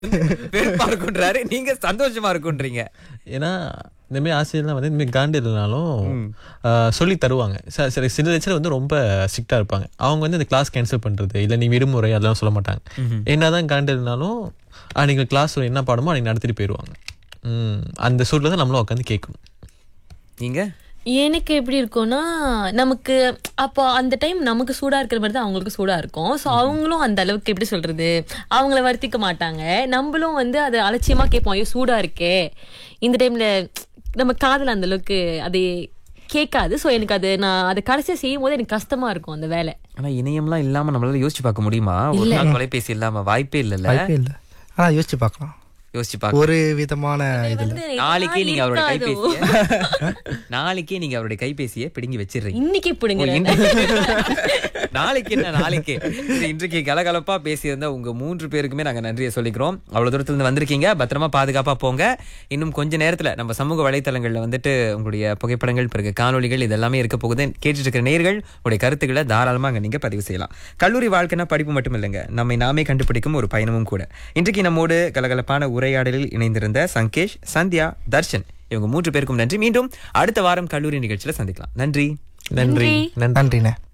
வெறுப்பா இருக்குன்றாரு நீங்க சந்தோஷமா இருக்குன்றீங்க ஏன்னா இந்த மாதிரி ஆசிரியர்லாம் வந்து இந்த மாதிரி காண்டு இல்லைனாலும் சொல்லி தருவாங்க ச- சரி சில லெக்சர் வந்து ரொம்ப ஸ்ட்ரிக்டாக இருப்பாங்க அவங்க வந்து இந்த கிளாஸ் கேன்சல் பண்ணுறது இல்லை நீ விடுமுறை அதெல்லாம் சொல்ல மாட்டாங்க என்னதான் காண்டு இல்லைனாலும் நீங்கள் கிளாஸ் என்ன பாடமோ அன்றைக்கி நடத்திட்டு போயிடுவாங்க ம், அந்த சூழலில் தான் நம்மளும் உட்காந்து கேட்கணும் நீங்க எனக்கு எப்படி இருக்கும்னா நமக்கு அப்போ அந்த டைம் நமக்கு சூடா இருக்கிற மாதிரி தான் அவங்களுக்கு சூடா இருக்கும் ஸோ அவங்களும் அந்த அளவுக்கு எப்படி சொல்றது அவங்கள வருத்திக்க மாட்டாங்க நம்மளும் வந்து அதை அலட்சியமா கேட்போம் ஐயோ சூடா இருக்கே இந்த டைம்ல நம்ம காதுல அந்த அளவுக்கு அது கேட்காது ஸோ எனக்கு அது நான் அதை கடைசியா செய்யும் போது எனக்கு கஷ்டமா இருக்கும் அந்த வேலை ஆனா இணையம்லாம் இல்லாம நம்மளால யோசிச்சு பார்க்க முடியுமா ஒரு நாள் தொலைபேசி இல்லாம வாய்ப்பே இல்லல்ல வாய்ப்பே இல்லை ஆனா யோசிச்சு பார்க்கலாம் யோசிச்சு பார்க்க ஒரு விதமான இதுல வந்து நாளைக்கே நீங்க அவருடைய இருக்காதோ. கைபேசிய நாளைக்கே நீங்க அவருடைய கைபேசியை பிடுங்கி வச்சிடுறீங்க இன்னைக்கு பிடிங்க ஓ, இன்று- நாளைக்கு என்ன நாளைக்கு சரி, இன்றைக்கு கலகலப்பா பேசியிருந்த உங்க மூன்று பேருக்குமே நாங்க நன்றியை சொல்லிக்கிறோம் அவ்வளவு தூரத்துல இருந்து வந்திருக்கீங்க பத்திரமா பாதுகாப்பா போங்க இன்னும் கொஞ்ச நேரத்துல நம்ம சமூக வலைத்தளங்கள்ல வந்துட்டு உங்களுடைய புகைப்படங்கள் பிறகு காணொளிகள் இதெல்லாமே இருக்க போகுது கேட்டுட்டு இருக்கிற நேர்கள் உங்களுடைய கருத்துக்களை தாராளமா அங்க நீங்க பதிவு செய்யலாம் கல்லூரி வாழ்க்கைனா படிப்பு மட்டும் இல்லைங்க நம்மை நாமே கண்டுபிடிக்கும் ஒரு பயணமும் கூட இன்றைக்கு நம்மோடு கலகலப்பான உரையாடலில் இணைந்திருந்த சங்கேஷ் சந்தியா தர்ஷன் இவங்க மூன்று பேருக்கும் நன்றி மீண்டும் அடுத்த வாரம் கல்லூரி நிகழ்ச்சியில சந்திக்கலாம் நன்றி நன்றி நன்றி நன்றிண்ணே